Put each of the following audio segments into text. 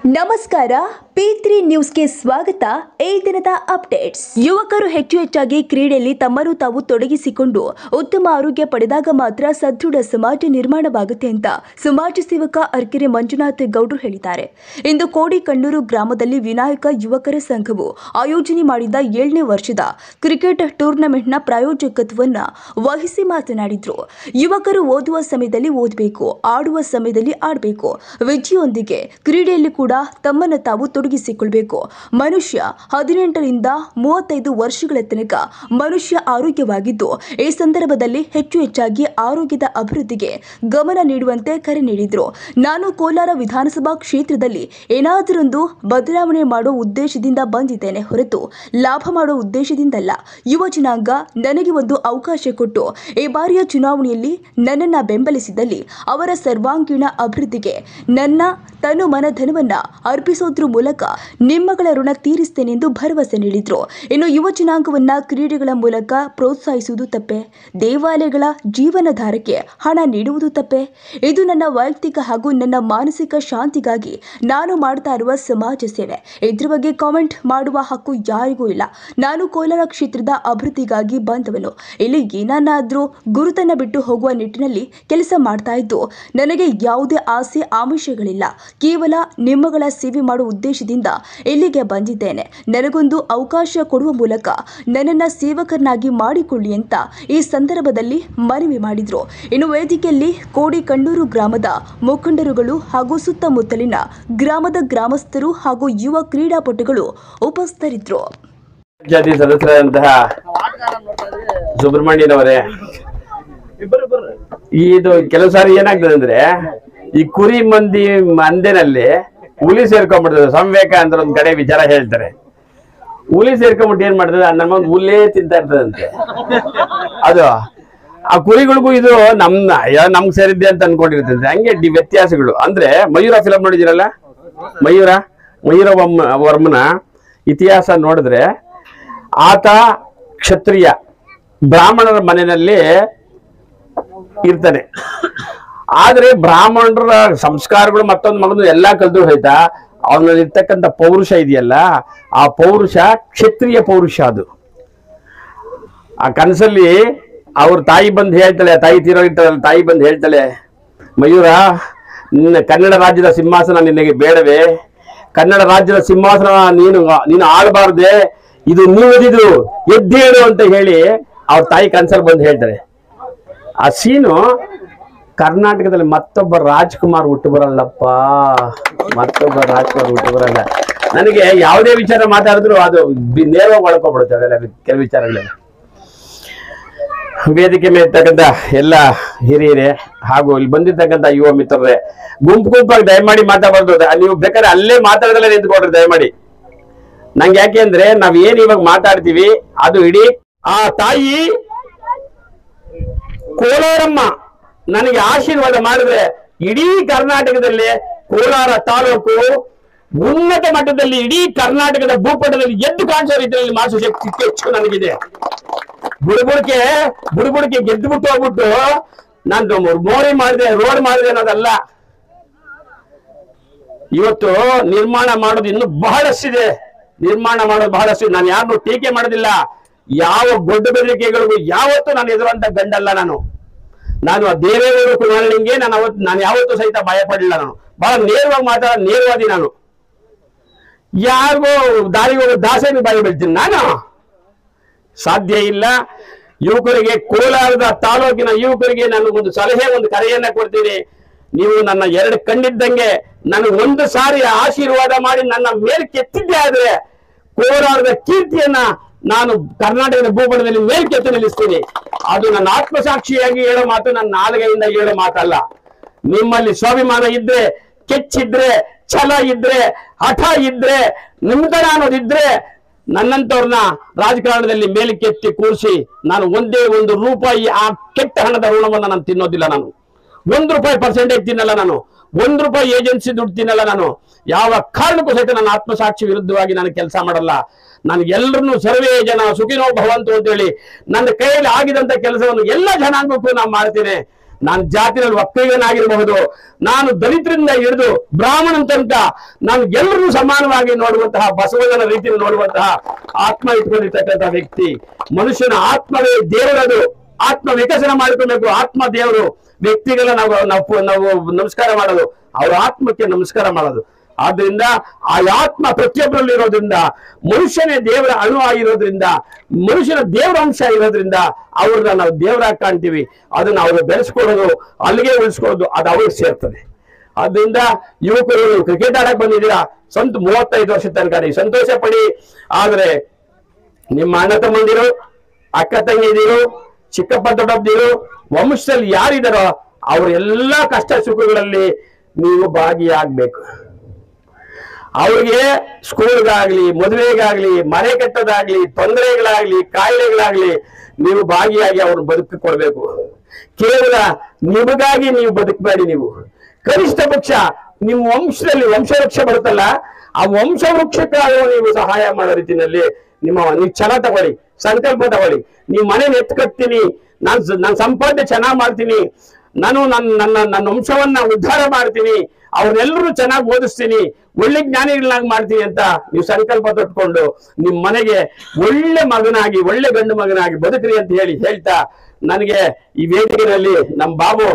ನಮಸ್ಕಾರ P three ನ್ಯೂಸ್ಗೆ ಸ್ವಾಗತ ಈ ದಿನದ ಅಪ್ಡೇಟ್ಸ್ ಯುವಕರು ಹೆಚ್ಚು ಹೆಚ್ಚಾಗಿ ಕ್ರೀಡೆಯಲ್ಲಿ ತಮ್ಮನ್ನು ತಾವು ತೊಡಗಿಸಿಕೊಂಡು ಉತ್ತಮ ಆರೋಗ್ಯ ಪಡೆದಾಗ ಮಾತ್ರ ಸದೃಢ ಸಮಾಜ ನಿರ್ಮಾಣವಾಗುತ್ತೆ ಅಂತ ಸಮಾಜ ಸೇವಕ ಅರ್ಕೆರೆ ಮಂಜುನಾಥ್ ಗೌಡ್ರು ಹೇಳಿದ್ದಾರೆ ಇಂದು ಕೋಡಿ ಕಣ್ಣೂರು ಗ್ರಾಮದಲ್ಲಿ ವಿನಾಯಕ ಯುವಕರ ಸಂಘವು ಆಯೋಜನೆ ಮಾಡಿದ ಏಳನೇ ವರ್ಷದ ಕ್ರಿಕೆಟ್ ಟೂರ್ನಮೆಂಟ್ನ ಪ್ರಾಯೋಜಕತ್ವವನ್ನ ವಹಿಸಿ ಮಾತನಾಡಿದ್ರು ಯುವಕರು ಓದುವ ಸಮಯದಲ್ಲಿ ಓದಬೇಕು ಆಡುವ ಸಮಯದಲ್ಲಿ ಆಡಬೇಕು ವಿದ್ಯೆಯೊಂದಿಗೆ ಕ್ರೀಡೆಯಲ್ಲಿ ಕೂಡ ತಮ್ಮನ್ನು ತಾವು ತೊಡಗಿಸಿಕೊಳ್ಬೇಕು ಮನುಷ್ಯ ಹದಿನೆಂಟರಿಂದ ಮೂವತ್ತೈದು ವರ್ಷಗಳ ತನಕ ಮನುಷ್ಯ ಆರೋಗ್ಯವಾಗಿದ್ದು ಈ ಸಂದರ್ಭದಲ್ಲಿ ಹೆಚ್ಚು ಹೆಚ್ಚಾಗಿ ಆರೋಗ್ಯದ ಅಭಿವೃದ್ಧಿಗೆ ಗಮನ ನೀಡುವಂತೆ ಕರೆ ನೀಡಿದ್ರು ನಾನು ಕೋಲಾರ ವಿಧಾನಸಭಾ ಕ್ಷೇತ್ರದಲ್ಲಿ ಏನಾದರೊಂದು ಬದಲಾವಣೆ ಮಾಡೋ ಉದ್ದೇಶದಿಂದ ಬಂದಿದ್ದೇನೆ ಹೊರತು ಲಾಭ ಮಾಡೋ ಉದ್ದೇಶದಿಂದಲ್ಲ ಯುವ ಜನಾಂಗ ನನಗೆ ಒಂದು ಅವಕಾಶ ಕೊಟ್ಟು ಈ ಬಾರಿಯ ಚುನಾವಣೆಯಲ್ಲಿ ನನ್ನನ್ನು ಬೆಂಬಲಿಸಿದಲ್ಲಿ ಅವರ ಸರ್ವಾಂಗೀಣ ಅಭಿವೃದ್ಧಿಗೆ ನನ್ನ ತನು ಮನ ಧನವನ್ನ ಅರ್ಪಿಸೋದ್ರ ಮೂಲಕ ನಿಮ್ಮಗಳ ಋಣ ತೀರಿಸ್ತೇನೆಂದು ಭರವಸೆ ನೀಡಿದ್ರು ಇನ್ನು ಯುವ ಜನಾಂಗವನ್ನ ಕ್ರೀಡೆಗಳ ಮೂಲಕ ಪ್ರೋತ್ಸಾಹಿಸುವುದು ತಪ್ಪೆ ದೇವಾಲಯಗಳ ಜೀವನಾಧಾರಕ್ಕೆ ಹಣ ನೀಡುವುದು ತಪ್ಪೆ ಇದು ನನ್ನ ವೈಯಕ್ತಿಕ ಹಾಗೂ ನನ್ನ ಮಾನಸಿಕ ಶಾಂತಿಗಾಗಿ ನಾನು ಮಾಡ್ತಾ ಇರುವ ಸಮಾಜ ಸೇವೆ ಇದ್ರ ಬಗ್ಗೆ ಕಾಮೆಂಟ್ ಮಾಡುವ ಹಕ್ಕು ಯಾರಿಗೂ ಇಲ್ಲ ನಾನು ಕೋಲಾರ ಕ್ಷೇತ್ರದ ಅಭಿವೃದ್ಧಿಗಾಗಿ ಬಂದವನು ಇಲ್ಲಿ ಏನನ್ನಾದ್ರೂ ಗುರುತನ್ನ ಬಿಟ್ಟು ಹೋಗುವ ನಿಟ್ಟಿನಲ್ಲಿ ಕೆಲಸ ಮಾಡ್ತಾ ಇದ್ದು ನನಗೆ ಯಾವುದೇ ಆಸೆ ಆಮಿಷಗಳಿಲ್ಲ ಕೇವಲ ನಿಮ್ಮಗಳ ಸೇವೆ ಮಾಡುವ ಉದ್ದೇಶದಿಂದ ಇಲ್ಲಿಗೆ ಬಂದಿದ್ದೇನೆ ನನಗೊಂದು ಅವಕಾಶ ಕೊಡುವ ಮೂಲಕ ನನ್ನನ್ನು ಸೇವಕರನ್ನಾಗಿ ಮಾಡಿಕೊಳ್ಳಿ ಅಂತ ಈ ಸಂದರ್ಭದಲ್ಲಿ ಮನವಿ ಮಾಡಿದ್ರು ಇನ್ನು ವೇದಿಕೆಯಲ್ಲಿ ಕೋಡಿ ಕಣ್ಣೂರು ಗ್ರಾಮದ ಮುಖಂಡರುಗಳು ಹಾಗೂ ಸುತ್ತಮುತ್ತಲಿನ ಗ್ರಾಮದ ಗ್ರಾಮಸ್ಥರು ಹಾಗೂ ಯುವ ಕ್ರೀಡಾಪಟುಗಳು ಉಪಸ್ಥಿತರಿದ್ದರು ಜಾತಿ ಸದಸ್ಯರಾದಂತಹ ಸುಬ್ರಹ್ಮಣ್ಯನವರೇ ಇದು ಕೆಲವು ಸಾರಿ ಏನಾಗ್ತದೆ ಅಂದ್ರೆ ಈ ಕುರಿ ಮಂದಿ ಮಂದೆನಲ್ಲಿ ಹುಲಿ ಸೇರ್ಕೊಂಡ್ಬಿಡ್ತದೆ ಸಂವೇಕ ಅಂತ ಒಂದ್ ಕಡೆ ವಿಚಾರ ಹೇಳ್ತಾರೆ ಹುಲಿ ಸೇರ್ಕೊಂಡ್ಬಿಟ್ಟು ಏನ್ ಮಾಡ್ತದೆ ನಮ್ಮ ಒಂದು ಹುಲ್ಲೇ ತಿಂತಾ ಇರ್ತದಂತೆ ಅದು ಆ ಕುರಿಗಳಿಗೂ ಇದು ನಮ್ನ ಅಯ್ಯೋ ನಮ್ಗ್ ಸೇರಿದ್ದೆ ಅಂತ ಅನ್ಕೊಂಡಿರ್ತದೆ ಹಂಗೆ ಡಿ ವ್ಯತ್ಯಾಸಗಳು ಅಂದ್ರೆ ಮಯೂರ ಫಿಲಂ ನೋಡಿದಿರಲ್ಲ ಮಯೂರ ಮಯೂರ ವರ್ಮ ವರ್ಮನ ಇತಿಹಾಸ ನೋಡಿದ್ರೆ ಆತ ಕ್ಷತ್ರಿಯ ಬ್ರಾಹ್ಮಣರ ಮನೆಯಲ್ಲಿ ಇರ್ತಾನೆ ಆದ್ರೆ ಬ್ರಾಹ್ಮಣರ ಸಂಸ್ಕಾರಗಳು ಮತ್ತೊಂದು ಮಗನು ಎಲ್ಲಾ ಕಲ್ತು ಹೋಯ್ತಾ ಅವನಲ್ಲಿ ಇರ್ತಕ್ಕಂಥ ಪೌರುಷ ಇದೆಯಲ್ಲ ಆ ಪೌರುಷ ಕ್ಷತ್ರಿಯ ಪೌರುಷ ಅದು ಆ ಕನಸಲ್ಲಿ ಅವ್ರ ತಾಯಿ ಬಂದು ಹೇಳ್ತಾಳೆ ಆ ತಾಯಿ ತೀರೋಗಿರ್ತಾಳಲ್ಲ ತಾಯಿ ಬಂದು ಹೇಳ್ತಾಳೆ ಮಯೂರ ನಿನ್ನ ಕನ್ನಡ ರಾಜ್ಯದ ಸಿಂಹಾಸನ ನಿನಗೆ ಬೇಡವೇ ಕನ್ನಡ ರಾಜ್ಯದ ಸಿಂಹಾಸನ ನೀನು ನೀನು ಆಳಬಾರ್ದೆ ಇದು ನೀವದಿದು ಎದ್ದೇಳು ಅಂತ ಹೇಳಿ ಅವ್ರ ತಾಯಿ ಕನ್ಸಲ್ಲಿ ಬಂದು ಹೇಳ್ತಾರೆ ಆ ಸೀನು ಕರ್ನಾಟಕದಲ್ಲಿ ಮತ್ತೊಬ್ಬ ರಾಜ್ಕುಮಾರ್ ಹುಟ್ಟು ಬರಲ್ಲಪ್ಪ ಮತ್ತೊಬ್ಬ ರಾಜ್ಕುಮಾರ್ ಹುಟ್ಟು ಬರಲ್ಲ ನನಗೆ ಯಾವುದೇ ವಿಚಾರ ಮಾತಾಡಿದ್ರು ಅದು ಬಿ- ನೇರವಾಗಿ ಒಳ್ಕೊಬಿಡುತ್ತೆ ಅದೆಲ್ಲ ವಿ- ಕೆಲವು ವಿಚಾರಗಳೆಲ್ಲ ವೇದಿಕೆ ಮೇಲೆ ಇರ್ತಕ್ಕಂಥ ಎಲ್ಲ ಹಿರಿಯರೇ ಹಾಗೂ ಇಲ್ಲಿ ಬಂದಿರ್ತಕ್ಕಂಥ ಯುವ ಮಿತ್ರರೇ ಗುಂಪು ಗುಂಪಾಗಿ ದಯಮಾಡಿ ಮಾತಾಡಬಾರ್ದು ಅದ್- ನೀವು ಬೇಕಾದ್ರೆ ಅಲ್ಲೇ ಮಾತಾಡದಲ್ಲೇ ನಿಂತ್ಕೊಡ್ರಿ ದಯಮಾಡಿ ನಂಗೆ ಯಾಕೆ ಅಂದ್ರೆ ನಾವ್ ಏನ್ ಇವಾಗ ಮಾತಾಡ್ತೀವಿ ಅದು ಇಡೀ ಆ ತಾಯಿ ಕೋಲಾರಮ್ಮ ನನಗೆ ಆಶೀರ್ವಾದ ಮಾಡಿದ್ರೆ ಇಡೀ ಕರ್ನಾಟಕದಲ್ಲಿ ಕೋಲಾರ ತಾಲೂಕು ಉನ್ನತ ಮಟ್ಟದಲ್ಲಿ ಇಡೀ ಕರ್ನಾಟಕದ ಭೂಪಟದಲ್ಲಿ ಎದ್ದು ಕಾಣಿಸೋ ರೀತಿಯಲ್ಲಿ ಮಾಡಿಸೋ ಶಕ್ತಿ ಹೆಚ್ಚು ನನಗಿದೆ ಬುಡುಬುಡಿಕೆ ಬುಡುಬುಡಿಕೆ ಗೆದ್ದು ಬಿಟ್ಟು ಹೋಗ್ಬಿಟ್ಟು ನಾನು ಮೋರಿ ಮಾಡಿದೆ ರೋಡ್ ಮಾಡಿದೆ ಅನ್ನೋದಲ್ಲ ಇವತ್ತು ನಿರ್ಮಾಣ ಮಾಡೋದು ಇನ್ನು ಬಹಳಷ್ಟಿದೆ ನಿರ್ಮಾಣ ಮಾಡೋದು ಬಹಳಷ್ಟು ನಾನು ಯಾರನ್ನು ಟೀಕೆ ಮಾಡೋದಿಲ್ಲ ಯಾವ ಗೊಡ್ಡ ಬೆದರಿಕೆಗಳಿಗೂ ಯಾವತ್ತೂ ನಾನು ಎದುರಂತ ಗಂಡಲ್ಲ ನಾನು ನಾನು ಆ ದೇವೇಗೌಡ ಕುಮಾರನಿಗೆ ನಾನು ಅವತ್ತು ನಾನು ಯಾವತ್ತೂ ಸಹಿತ ಭಯ ಪಡಲಿಲ್ಲ ನಾನು ಬಹಳ ನೇರವಾಗಿ ಮಾತಾಡ ನೇರವಾದಿ ನಾನು ಯಾರಿಗೋ ದಾರಿಗೆ ಹೋಗೋ ದಾಸನಿಗೆ ಭಯ ಬೀಳ್ತೀನಿ ನಾನು ಸಾಧ್ಯ ಇಲ್ಲ ಯುವಕರಿಗೆ ಕೋಲಾರದ ತಾಲೂಕಿನ ಯುವಕರಿಗೆ ನಾನು ಒಂದು ಸಲಹೆ ಒಂದು ಕರೆಯನ್ನ ಕೊಡ್ತೀನಿ ನೀವು ನನ್ನ ಎರಡು ಕಣ್ಣಿದ್ದಂಗೆ ನನಗೆ ಒಂದು ಸಾರಿ ಆಶೀರ್ವಾದ ಮಾಡಿ ನನ್ನ ಮೇಲೆ ಕೆತ್ತಿದ್ದೆ ಆದ್ರೆ ಕೋಲಾರದ ಕೀರ್ತಿಯನ್ನ ನಾನು ಕರ್ನಾಟಕದ ಭೂಪಟದಲ್ಲಿ ಮೇಲ್ಕೆತ್ತು ನಿಲ್ಲಿಸ್ತೀನಿ ಅದು ನನ್ನ ಆತ್ಮಸಾಕ್ಷಿಯಾಗಿ ಹೇಳೋ ಮಾತು ನನ್ನ ನಾಲ್ಗೆಯಿಂದ ಹೇಳೋ ಮಾತಲ್ಲ ನಿಮ್ಮಲ್ಲಿ ಸ್ವಾಭಿಮಾನ ಇದ್ರೆ ಕೆಚ್ಚಿದ್ರೆ ಛಲ ಇದ್ರೆ ಹಠ ಇದ್ರೆ ನಿಮ್ತನ ಅನ್ನೋದಿದ್ರೆ ನನ್ನಂತವ್ರನ್ನ ರಾಜಕಾರಣದಲ್ಲಿ ಮೇಲಕ್ಕೆತ್ತಿ ಕೂರಿಸಿ ನಾನು ಒಂದೇ ಒಂದು ರೂಪಾಯಿ ಆ ಕೆಟ್ಟ ಹಣದ ಋಣವನ್ನ ನಾನು ತಿನ್ನೋದಿಲ್ಲ ನಾನು ಒಂದು ರೂಪಾಯಿ ಪರ್ಸೆಂಟೇಜ್ ತಿನ್ನಲ್ಲ ನಾನು ಒಂದು ರೂಪಾಯಿ ಏಜೆನ್ಸಿ ದುಡ್ಡು ತಿನ್ನಲ್ಲ ನಾನು ಯಾವ ಕಾರಣಕ್ಕೂ ಸಹಿತ ನನ್ನ ಆತ್ಮಸಾಕ್ಷಿ ವಿರುದ್ಧವಾಗಿ ನಾನು ಕೆಲಸ ಮಾಡಲ್ಲ ನಾನು ಎಲ್ಲರನ್ನು ಸರ್ವೇ ಜನ ಸುಖಿನೋ ಭವಂತು ಅಂತೇಳಿ ನನ್ನ ಕೈಯಲ್ಲಿ ಆಗಿದಂತ ಕೆಲಸವನ್ನು ಎಲ್ಲ ಜನಾಂಗಕ್ಕೂ ನಾನು ಮಾಡ್ತೇನೆ ನಾನು ಜಾತಿನಲ್ಲಿ ಒಕ್ಕಲಿಗನಾಗಿರಬಹುದು ನಾನು ದಲಿತರಿಂದ ಹಿಡಿದು ಬ್ರಾಹ್ಮಣ ತನಕ ನಾನು ಎಲ್ಲರೂ ಸಮಾನವಾಗಿ ನೋಡುವಂತಹ ಬಸವಣ್ಣನ ರೀತಿಯಲ್ಲಿ ನೋಡುವಂತಹ ಆತ್ಮ ಇಟ್ಕೊಂಡಿರ್ತಕ್ಕಂಥ ವ್ಯಕ್ತಿ ಮನುಷ್ಯನ ಆತ್ಮವೇ ದೇವರದು ಆತ್ಮ ವಿಕಸನ ಮಾಡಿಕೊಳ್ಬೇಕು ಆತ್ಮ ದೇವರು ವ್ಯಕ್ತಿಗಳ ನಾವು ನಾವು ನಾವು ನಮಸ್ಕಾರ ಮಾಡೋದು ಅವ್ರ ಆತ್ಮಕ್ಕೆ ನಮಸ್ಕಾರ ಮಾಡೋದು ಆದ್ರಿಂದ ಆ ಆತ್ಮ ಪ್ರತಿಯೊಬ್ಬರಲ್ಲಿ ಇರೋದ್ರಿಂದ ಮನುಷ್ಯನೇ ದೇವರ ಅಣು ಆಗಿರೋದ್ರಿಂದ ಮನುಷ್ಯನ ದೇವರ ಅಂಶ ಇರೋದ್ರಿಂದ ಅವ್ರನ್ನ ನಾವು ದೇವರಾಗಿ ಕಾಣ್ತೀವಿ ಅದನ್ನ ಅವರು ಬೆಳೆಸ್ಕೊಳ್ಳೋದು ಅಲ್ಲಿಗೆ ಉಳಿಸ್ಕೊಳ್ಳೋದು ಅದು ಅವ್ರಿಗೆ ಸೇರ್ತದೆ ಆದ್ರಿಂದ ಯುವಕರು ಕ್ರಿಕೆಟ್ ಆಡಕ್ ಬಂದಿದ್ದೀರಾ ಸ್ವಂತ ಮೂವತ್ತೈದು ವರ್ಷದ ತನಕ ನೀವು ಸಂತೋಷ ಪಡಿ ಆದ್ರೆ ನಿಮ್ಮ ಅಣ್ಣ ತಮ್ಮಂದಿರು ಅಕ್ಕ ತಂಗಿದಿರು ಚಿಕ್ಕಪ್ಪ ದೊಡ್ಡಪ್ಪದಿರು ವಂಶದಲ್ಲಿ ಯಾರಿದಾರೋ ಅವ್ರ ಎಲ್ಲಾ ಕಷ್ಟ ಸುಖಗಳಲ್ಲಿ ನೀವು ಭಾಗಿಯಾಗ್ಬೇಕು ಅವ್ರಿಗೆ ಸ್ಕೂಲ್ಗಾಗ್ಲಿ ಮದುವೆಗಾಗ್ಲಿ ಮನೆ ಕಟ್ಟೋದಾಗ್ಲಿ ತೊಂದರೆಗಳಾಗ್ಲಿ ಕಾಯಿಲೆಗಳಾಗ್ಲಿ ನೀವು ಭಾಗಿಯಾಗಿ ಅವ್ರ ಬದುಕು ಕೊಡ್ಬೇಕು ಕೇವಲ ನಿಮಗಾಗಿ ನೀವು ಬದುಕಬೇಡಿ ನೀವು ಕನಿಷ್ಠ ಪಕ್ಷ ನಿಮ್ಮ ವಂಶದಲ್ಲಿ ವಂಶವೃಕ್ಷ ಬರುತ್ತಲ್ಲ ಆ ವಂಶ ವೃಕ್ಷಕ್ಕಾದರೂ ನೀವು ಸಹಾಯ ಮಾಡೋ ರೀತಿಯಲ್ಲಿ ನಿಮ್ಮ ನೀವು ಛಲ ತಗೊಳ್ಳಿ ಸಂಕಲ್ಪ ತಗೊಳ್ಳಿ ನೀವು ಮನೆ ಎತ್ಕತ್ತೀನಿ ನಾನು ನಾನು ಸಂಪಾದನೆ ಚೆನ್ನಾಗಿ ಮಾಡ್ತೀನಿ ನಾನು ನನ್ನ ನನ್ನ ನನ್ನ ವಂಶವನ್ನ ಉದ್ಧಾರ ಮಾಡ್ತೀನಿ ಅವ್ರನ್ನೆಲ್ಲರೂ ಚೆನ್ನಾಗಿ ಓದಿಸ್ತೀನಿ ಒಳ್ಳೆ ಜ್ಞಾನಿಗಳನ್ನಾಗಿ ಮಾಡ್ತೀನಿ ಅಂತ ನೀವು ಸಂಕಲ್ಪ ತೊಟ್ಕೊಂಡು ನಿಮ್ ಮನೆಗೆ ಒಳ್ಳೆ ಮಗನಾಗಿ ಒಳ್ಳೆ ಗಂಡು ಮಗನಾಗಿ ಬದುಕ್ರಿ ಅಂತ ಹೇಳಿ ಹೇಳ್ತಾ ನನಗೆ ಈ ವೇದಿಕೆಯಲ್ಲಿ ನಮ್ಮ ಬಾಬು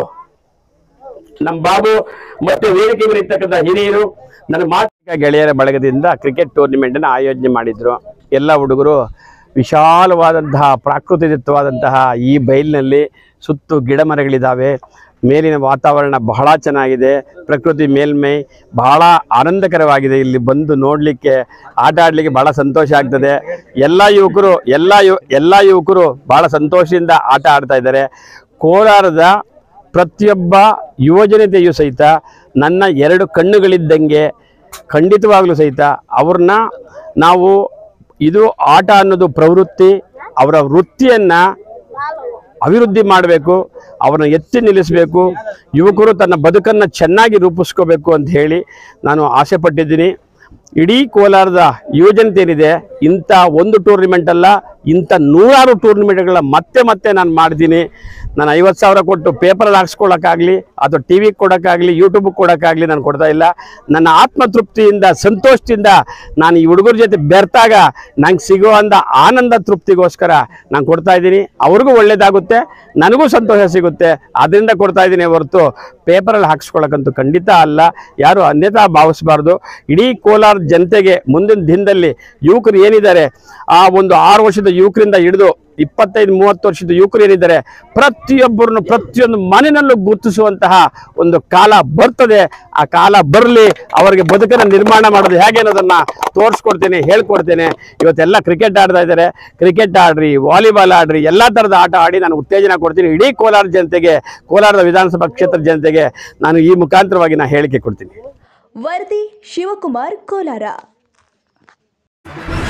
ನಮ್ಮ ಬಾಬು ಮತ್ತೆ ವೇದಿಕೆ ಮೇಲೆ ಇರ್ತಕ್ಕಂಥ ಹಿರಿಯರು ನನ್ನ ಮಾತಿಕ ಗೆಳೆಯರ ಬಳಗದಿಂದ ಕ್ರಿಕೆಟ್ ಟೂರ್ನಿಮೆಂಟ್ ಅನ್ನು ಆಯೋಜನೆ ಮಾಡಿದ್ರು ಎಲ್ಲ ಹುಡುಗರು ವಿಶಾಲವಾದಂತಹ ಪ್ರಾಕೃತಿಕವಾದಂತಹ ಈ ಬಯಲಿನಲ್ಲಿ ಸುತ್ತು ಗಿಡ ಮರಗಳಿದ್ದಾವೆ ಮೇಲಿನ ವಾತಾವರಣ ಬಹಳ ಚೆನ್ನಾಗಿದೆ ಪ್ರಕೃತಿ ಮೇಲ್ಮೈ ಬಹಳ ಆನಂದಕರವಾಗಿದೆ ಇಲ್ಲಿ ಬಂದು ನೋಡಲಿಕ್ಕೆ ಆಟ ಆಡಲಿಕ್ಕೆ ಬಹಳ ಸಂತೋಷ ಆಗ್ತದೆ ಎಲ್ಲ ಯುವಕರು ಎಲ್ಲ ಯು ಎಲ್ಲ ಯುವಕರು ಬಹಳ ಸಂತೋಷದಿಂದ ಆಟ ಆಡ್ತಾ ಇದ್ದಾರೆ ಕೋಲಾರದ ಪ್ರತಿಯೊಬ್ಬ ಯುವಜನತೆಯು ಸಹಿತ ನನ್ನ ಎರಡು ಕಣ್ಣುಗಳಿದ್ದಂಗೆ ಖಂಡಿತವಾಗ್ಲೂ ಸಹಿತ ಅವ್ರನ್ನ ನಾವು ಇದು ಆಟ ಅನ್ನೋದು ಪ್ರವೃತ್ತಿ ಅವರ ವೃತ್ತಿಯನ್ನು ಅಭಿವೃದ್ಧಿ ಮಾಡಬೇಕು ಅವ್ರನ್ನ ಎತ್ತಿ ನಿಲ್ಲಿಸಬೇಕು ಯುವಕರು ತನ್ನ ಬದುಕನ್ನು ಚೆನ್ನಾಗಿ ರೂಪಿಸ್ಕೋಬೇಕು ಅಂತ ಹೇಳಿ ನಾನು ಆಸೆ ಪಟ್ಟಿದ್ದೀನಿ ಇಡೀ ಕೋಲಾರದ ಯುವಜನತೆ ಏನಿದೆ ಇಂಥ ಒಂದು ಟೂರ್ನಿಮೆಂಟ್ ಅಲ್ಲ ಇಂಥ ನೂರಾರು ಟೂರ್ನಿಮೆಂಟ್ಗಳ ಮತ್ತೆ ಮತ್ತೆ ನಾನು ಮಾಡ್ತೀನಿ ನಾನು ಐವತ್ತು ಸಾವಿರ ಕೊಟ್ಟು ಪೇಪರಲ್ಲಿ ಹಾಕ್ಸ್ಕೊಳ್ಳೋಕ್ಕಾಗಲಿ ಅಥವಾ ಟಿ ವಿಗೆ ಕೊಡೋಕ್ಕಾಗಲಿ ಯೂಟ್ಯೂಬಿಗೆ ಕೊಡೋಕ್ಕಾಗಲಿ ನಾನು ಕೊಡ್ತಾ ಇಲ್ಲ ನನ್ನ ಆತ್ಮತೃಪ್ತಿಯಿಂದ ಸಂತೋಷದಿಂದ ನಾನು ಈ ಹುಡುಗರ ಜೊತೆ ಬೆರ್ತಾಗ ನಂಗೆ ಸಿಗುವಂಥ ಆನಂದ ತೃಪ್ತಿಗೋಸ್ಕರ ನಾನು ಕೊಡ್ತಾ ಇದ್ದೀನಿ ಅವ್ರಿಗೂ ಒಳ್ಳೇದಾಗುತ್ತೆ ನನಗೂ ಸಂತೋಷ ಸಿಗುತ್ತೆ ಅದರಿಂದ ಕೊಡ್ತಾ ಇದ್ದೀನಿ ಹೊರತು ಪೇಪರಲ್ಲಿ ಹಾಕ್ಸ್ಕೊಳ್ಳೋಕ್ಕಂತೂ ಖಂಡಿತ ಅಲ್ಲ ಯಾರು ಅನ್ಯತಾ ಭಾವಿಸಬಾರ್ದು ಇಡೀ ಕೋಲಾರ ಜನತೆಗೆ ಮುಂದಿನ ದಿನದಲ್ಲಿ ಯುವಕರು ಏನಿದ್ದಾರೆ ಆ ಒಂದು ಆರು ವರ್ಷದ ಯುವಕರಿಂದ ಹಿಡಿದು ಇಪ್ಪತ್ತೈದು ಮೂವತ್ತು ವರ್ಷದ ಯುವಕರು ಏನಿದ್ದಾರೆ ಪ್ರತಿಯೊಬ್ಬರನ್ನು ಪ್ರತಿಯೊಂದು ಮನೆಯಲ್ಲೂ ಗುರುತಿಸುವಂತಹ ಒಂದು ಕಾಲ ಬರ್ತದೆ ಆ ಕಾಲ ಬರಲಿ ಅವರಿಗೆ ಬದುಕನ್ನು ನಿರ್ಮಾಣ ಮಾಡೋದು ಹೇಗೆ ಅನ್ನೋದನ್ನ ತೋರಿಸ್ಕೊಡ್ತೇನೆ ಹೇಳ್ಕೊಡ್ತೇನೆ ಇವತ್ತೆಲ್ಲ ಕ್ರಿಕೆಟ್ ಆಡ್ತಾ ಇದ್ದಾರೆ ಕ್ರಿಕೆಟ್ ಆಡ್ರಿ ವಾಲಿಬಾಲ್ ಆಡ್ರಿ ಎಲ್ಲ ಥರದ ಆಟ ಆಡಿ ನಾನು ಉತ್ತೇಜನ ಕೊಡ್ತೀನಿ ಇಡೀ ಕೋಲಾರ ಜನತೆಗೆ ಕೋಲಾರದ ವಿಧಾನಸಭಾ ಕ್ಷೇತ್ರದ ಜನತೆಗೆ ನಾನು ಈ ಮುಖಾಂತರವಾಗಿ ನಾನು ಹೇಳಿಕೆ ಕೊಡ್ತೀನಿ ವರದಿ ಶಿವಕುಮಾರ್ ಕೋಲಾರ